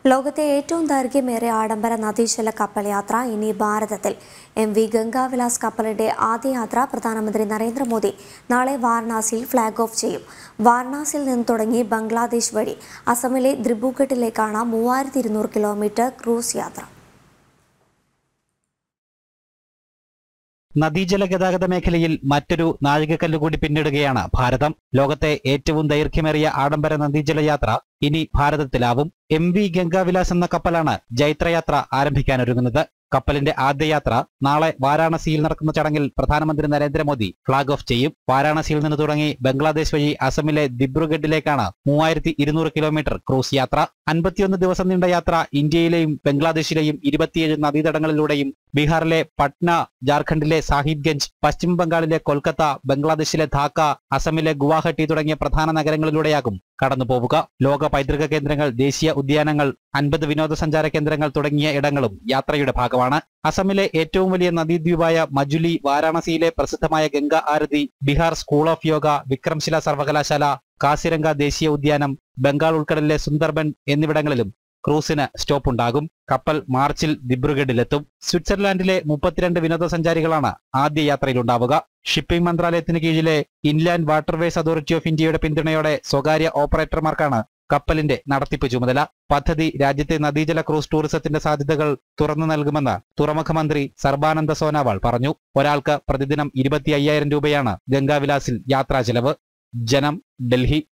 ലോകത്തെ ഏറ്റവും ദൈർഘ്യമേറിയ ആഡംബര നദീജല കപ്പൽ യാത്ര ഇനി ഭാരതത്തിൽ എം വി ഗംഗാവിലാസ് കപ്പലിന്റെ ആദ്യ യാത്ര പ്രധാനമന്ത്രി നരേന്ദ്രമോദി നാളെ വാരണാസിയിൽ ഫ്ളാഗ് ഓഫ് ചെയ്യും വാരണാസിയിൽ നിന്ന് തുടങ്ങി ബംഗ്ലാദേശ് വഴി അസമിലെ ദ്രിബുഘട്ടിലേക്കാണ് മൂവായിരത്തി ഇരുന്നൂറ് കിലോമീറ്റർ ക്രൂസ് യാത്ര നദീജല ഗതാഗത മേഖലയിൽ മറ്റൊരു നാഴികക്കല്ല് കൂടി പിന്നിടുകയാണ് ഭാരതം ലോകത്തെ ഏറ്റവും ദൈർഘ്യമേറിയ ആഡംബര നദീജല യാത്ര ഇനി ഭാരതത്തിലാവും എം വി ഗംഗാവിലാസ് എന്ന കപ്പലാണ് ജൈത്രയാത്ര ആരംഭിക്കാനൊരുങ്ങുന്നത് കപ്പലിന്റെ ആദ്യ യാത്ര നാളെ വാരാണസിയിൽ നടക്കുന്ന ചടങ്ങിൽ പ്രധാനമന്ത്രി നരേന്ദ്രമോദി ഫ്ളാഗ് ഓഫ് ചെയ്യും വാരാണസിയിൽ നിന്ന് തുടങ്ങി ബംഗ്ലാദേശ് വഴി അസമിലെ ദിബ്രുഗഡിലേക്കാണ് മൂവായിരത്തി ഇരുന്നൂറ് കിലോമീറ്റർ ക്രൂസ് യാത്ര അൻപത്തിയൊന്ന് ദിവസം നീണ്ട യാത്ര ഇന്ത്യയിലെയും ബംഗ്ലാദേശിലെയും ഇരുപത്തിയേഴ് നദീതടങ്ങളിലൂടെയും ബീഹാറിലെ പട്ന ജാർഖണ്ഡിലെ സാഹിബ്ഗഞ്ച് പശ്ചിമ ബംഗാളിലെ കൊൽക്കത്ത ബംഗ്ലാദേശിലെ ധാക്ക അസമിലെ ഗുവാഹട്ടി തുടങ്ങിയ പ്രധാന നഗരങ്ങളിലൂടെയാകും കടന്നുപോവുക ലോക പൈതൃക കേന്ദ്രങ്ങൾ ദേശീയ ഉദ്യാനങ്ങൾ അൻപത് വിനോദസഞ്ചാര കേന്ദ്രങ്ങൾ തുടങ്ങിയ ഇടങ്ങളും യാത്രയുടെ ഭാഗമാണ് അസമിലെ ഏറ്റവും വലിയ നദീദ്വീപായ മജുലി വാരാണസിയിലെ പ്രസിദ്ധമായ Ganga aarti Bihar school of yoga Vikramshila സർവകലാശാല കാസിരംഗ ദേശീയ ഉദ്യാനം ബംഗാൾ ഉൾക്കടലിലെ സുന്ദർബൻ എന്നിവിടങ്ങളിലും ക്രൂസിന് സ്റ്റോപ്പ് ഉണ്ടാകും കപ്പൽ മാർച്ചിൽ ദിബ്രുഗഡിലെത്തും സ്വിറ്റ്സർലാൻഡിലെ മുപ്പത്തിരണ്ട് വിനോദസഞ്ചാരികളാണ് ആദ്യ യാത്രയിലുണ്ടാവുക ഷിപ്പിംഗ് മന്ത്രാലയത്തിന് കീഴിലെ ഇൻലാൻഡ് വാട്ടർവേസ് അതോറിറ്റി ഓഫ് ഇന്ത്യയുടെ പിന്തുണയോടെ സ്വകാര്യ ഓപ്പറേറ്റർമാർക്കാണ് കപ്പലിന്റെ നടത്തിപ്പ് ചുമതല പദ്ധതി രാജ്യത്തെ നദീജല ക്രൂസ് ടൂറിസത്തിന്റെ സാധ്യതകൾ തുറന്നു നൽകുമെന്ന് തുറമുഖ മന്ത്രി സർബാനന്ദ സോനാവാൾ പറഞ്ഞു ഒരാൾക്ക് പ്രതിദിനം ഇരുപത്തി അയ്യായിരം രൂപയാണ് ഗംഗാവിലാസിൽ യാത്രാ ചെലവ് ജനം ഡൽഹി